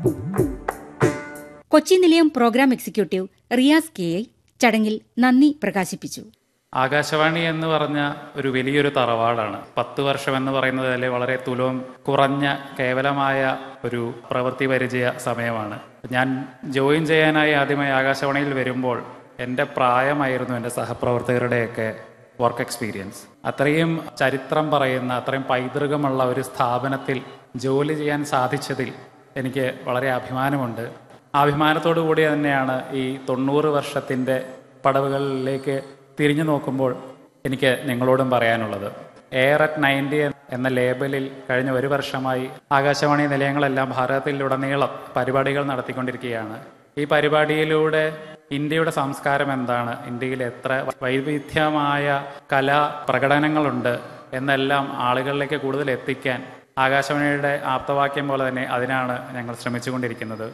കൊച്ചി നിലയം programme executive Riyas K I ചടങ്ങിൽ നന്ദി പ്രകാശിപ്പിച്ചു ആകാശവാണി എന്ന് പറഞ്ഞ ഒരു വലിയൊരു തറവാടാണ് പത്ത് വർഷം എന്ന് പറയുന്നത് അല്ലെ വളരെ തുലവും കുറഞ്ഞ കേവലമായ ഒരു പ്രവൃത്തി പരിചയ സമയമാണ് ഞാൻ ജോയിൻ ചെയ്യാനായി ആദ്യമായി ആകാശവാണിയിൽ വരുമ്പോൾ എൻ്റെ പ്രായമായിരുന്നു എൻ്റെ സഹപ്രവർത്തകരുടെയൊക്കെ വർക്ക് എക്സ്പീരിയൻസ് അത്രയും ചരിത്രം പറയുന്ന അത്രയും പൈതൃകമുള്ള ഒരു സ്ഥാപനത്തിൽ ജോലി ചെയ്യാൻ സാധിച്ചതിൽ എനിക്ക് വളരെ അഭിമാനമുണ്ട് ആ അഭിമാനത്തോടു കൂടി തന്നെയാണ് ഈ തൊണ്ണൂറ് വർഷത്തിൻ്റെ പടവുകളിലേക്ക് തിരിഞ്ഞു നോക്കുമ്പോൾ എനിക്ക് നിങ്ങളോടും പറയാനുള്ളത് എയർ അറ്റ് നയൻറ്റി എന്ന ലേബലിൽ കഴിഞ്ഞ ഒരു വർഷമായി ആകാശവാണി നിലയങ്ങളെല്ലാം ഭാരതത്തിലുടനീളം പരിപാടികൾ നടത്തിക്കൊണ്ടിരിക്കുകയാണ് ഈ പരിപാടിയിലൂടെ ഇന്ത്യയുടെ സംസ്കാരം എന്താണ് ഇന്ത്യയിൽ എത്ര വൈവിധ്യമായ കലാ പ്രകടനങ്ങളുണ്ട് എന്നെല്ലാം ആളുകളിലേക്ക് കൂടുതൽ എത്തിക്കാൻ ആകാശവാണിയുടെ ആപ്തവാക്യം പോലെ തന്നെ അതിനാണ് ഞങ്ങൾ ശ്രമിച്ചുകൊണ്ടിരിക്കുന്നത്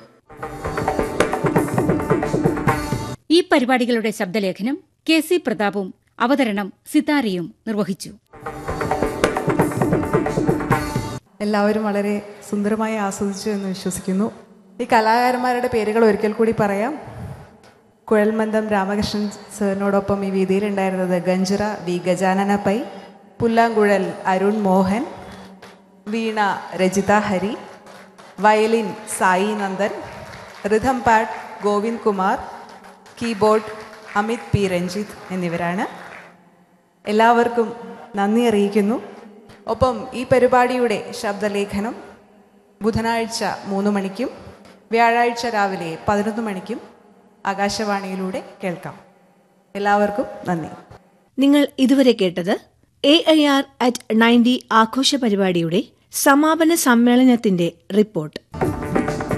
ഈ പരിപാടികളുടെ ശബ്ദലേഖനം കെ സി പ്രതാപും അവതരണം സിതാരയും നിർവഹിച്ചു എല്ലാവരും വളരെ സുന്ദരമായി ആസ്വദിച്ചു എന്ന് വിശ്വസിക്കുന്നു ഈ കലാകാരന്മാരുടെ പേരുകൾ ഒരിക്കൽ കൂടി പറയാം കുഴൽമന്ദം രാമകൃഷ്ണൻ സാറിനോടൊപ്പം ഈ വേദിയിലുണ്ടായിരുന്നത് ഗഞ്ചിറ വി ഗജാനന പൈ പുല്ലാങ്കുഴൽ അരുൺ മോഹൻ വീണ Rajitha Hari violin Sai Nandan rhythm pad Govind Kumar keyboard Amit P Ranjith എന്നിവരാണ് എല്ലാവർക്കും നന്ദി അറിയിക്കുന്നു ഒപ്പം ഈ പരിപാടിയുടെ ശബ്ദലേഖനം ബുധനാഴ്ച മൂന്ന് മണിക്കും വ്യാഴാഴ്ച രാവിലെ പതിനൊന്ന് മണിക്കും ആകാശവാണിയിലൂടെ കേൾക്കാം എല്ലാവർക്കും നന്ദി നിങ്ങൾ ഇതുവരെ കേട്ടത് A I R at ninety ആഘോഷ പരിപാടിയുടെ സമാപന സമ്മേളനത്തിന്റെ റിപ്പോർട്ട്